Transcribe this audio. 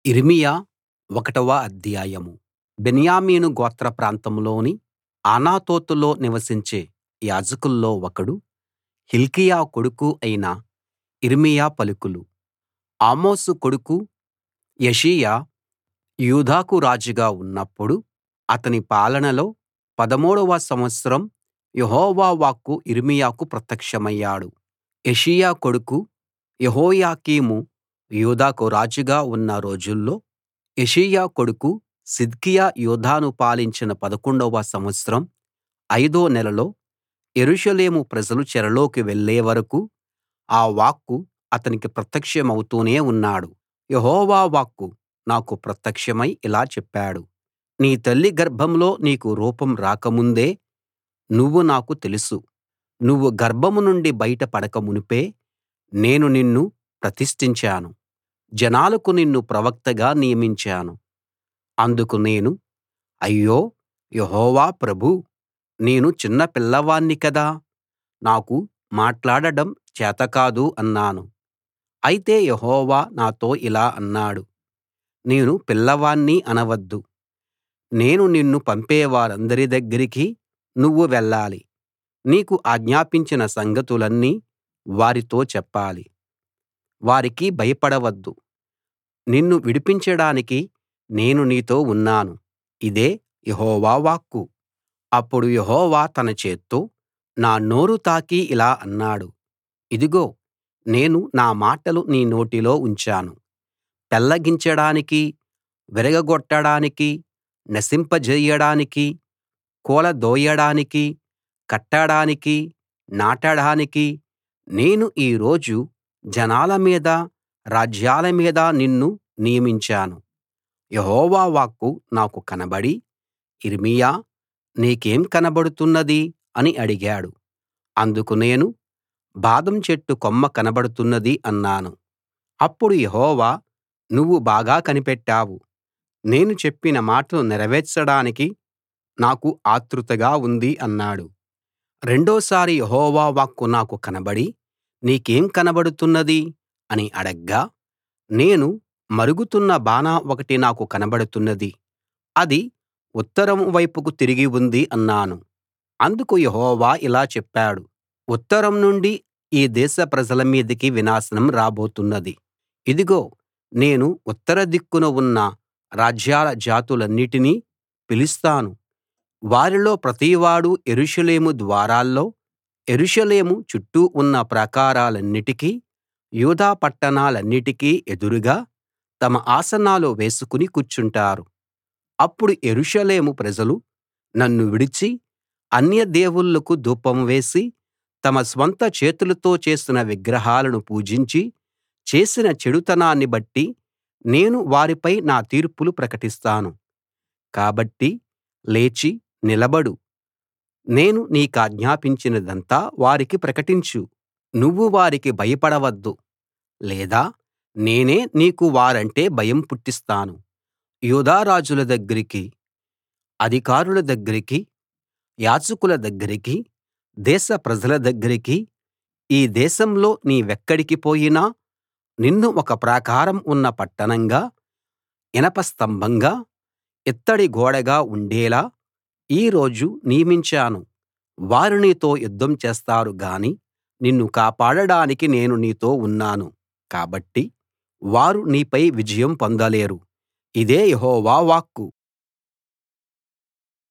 యిర్మీయా ఒకటవ అధ్యాయం బెన్యామీను గోత్ర ప్రాంతంలోని అనాతోతులో నివసించే యాజకుల్లో ఒకడు హిల్కీయా కొడుకు అయిన యిర్మీయా పలుకులు ఆమోసు కొడుకు యోషీయా యూదాకు రాజుగా ఉన్నప్పుడు అతని పాలనలో పదమూడవ సంవత్సరం యెహోవా వాక్కు యిర్మీయాకు ప్రత్యక్షమయ్యాడు యోషీయా కొడుకు యెహోయాకీము యూదాకు రాజుగా ఉన్న రోజుల్లో యోషీయా కొడుకు సిద్కియా యూదాను పాలించిన పదకొండవ సంవత్సరం ఐదో నెలలో యెరూషలేము ప్రజలు చెరలోకి వెళ్ళే వరకూ ఆ వాక్కు అతనికి ప్రత్యక్షమవుతూనే ఉన్నాడు యెహోవా వాక్కు నాకు ప్రత్యక్షమై ఇలా చెప్పాడు నీ తల్లి గర్భంలో నీకు రూపం రాకముందే నువ్వు నాకు తెలుసు నువ్వు గర్భం నుండి బయట పడక మునుపే నేను నిన్ను ప్రతిష్ఠించాను జనాలకు నిన్ను ప్రవక్తగా నియమించాను అందుకు నేను అయ్యో యెహోవా ప్రభూ నేను చిన్న పిల్లవాణ్ణి కదా నాకు మాట్లాడడం చేతకాదు అన్నాను అయితే యెహోవా నాతో ఇలా అన్నాడు నేను పిల్లవాణ్ణి అనవద్దు నేను నిన్ను పంపే వారందరి దగ్గరికి నువ్వు వెళ్ళాలి నీకు ఆజ్ఞాపించిన సంగతులన్నీ వారితో చెప్పాలి వారికి భయపడవద్దు నిన్ను విడిపించడానికి నేను నీతో ఉన్నాను ఇదే యెహోవా వాక్కు అప్పుడు యెహోవా తన చేత్తో నా నోరు తాకి ఇలా అన్నాడు ఇదిగో నేను నా మాటలు నీ నోటిలో ఉంచాను పెళ్లగించడానికీ విరగగొట్టడానికీ నశింపజేయడానికీ కూలదోయడానికీ కట్టడానికీ నాటడానికీ నేను ఈ రోజు జనాల మీద రాజ్యాల మీద నిన్ను నియమించాను యెహోవా వాక్కు నాకు కనబడి యిర్మీయా నీకేం కనబడుతున్నది అని అడిగాడు అందుకు నేను బాదం చెట్టు కొమ్మ కనబడుతున్నది అన్నాను అప్పుడు యెహోవా నువ్వు బాగా కనిపెట్టావు నేను చెప్పిన మాటలు నెరవేర్చడానికి నాకు ఆత్రుతగా ఉంది అన్నాడు రెండోసారి యెహోవా వాక్కు నాకు కనబడి నీకేం కనబడుతున్నది అని అడగ్గా నేను మరుగుతున్న బాన ఒకటి నాకు కనబడుతున్నది అది ఉత్తరం వైపుకు తిరిగి ఉంది అన్నాను అందుకు యెహోవా ఇలా చెప్పాడు ఉత్తరం నుండి ఈ దేశ ప్రజల మీదికి వినాశనం రాబోతున్నది ఇదిగో నేను ఉత్తర దిక్కున ఉన్న రాజ్యాల జాతులన్నిటినీ పిలుస్తాను వారిలో ప్రతివాడూ యెరూషలేము ద్వారాల్లో యెరూషలేము చుట్టూ ఉన్న ప్రాకారాలన్నిటికీ యూదా పట్టణాలన్నిటికీ ఎదురుగా తమ ఆసనాలు వేసుకుని కూర్చుంటారు అప్పుడు యెరూషలేము ప్రజలు నన్ను విడిచి అన్య దేవుళ్ళకు ధూపం వేసి తమ స్వంత చేతులతో చేసిన విగ్రహాలను పూజించి చేసిన చెడుతనాన్ని బట్టి నేను వారిపై నా తీర్పులు ప్రకటిస్తాను కాబట్టి లేచి నిలబడు నేను నీకాజ్ఞాపించినదంతా వారికి ప్రకటించు నువ్వు వారికి భయపడవద్దు లేదా నేనే నీకు వారంటే భయం పుట్టిస్తాను యూదా రాజుల దగ్గరికి అధికారుల దగ్గరికి యాజకుల దగ్గరికి దేశ ప్రజల దగ్గరికి ఈ దేశంలో నీవెక్కడికి పోయినా నిన్ను ఒక ప్రాకారం ఉన్న పట్టణంగా ఇనప స్తంభంగా ఇత్తడి గోడగా ఉండేలా ఈ రోజు నియమించాను వారు నీతో యుద్ధం చేస్తారు గాని నిన్ను కాపాడడానికి నేను నీతో ఉన్నాను కాబట్టి వారు నీపై విజయం పొందలేరు ఇదే యెహోవా వాక్కు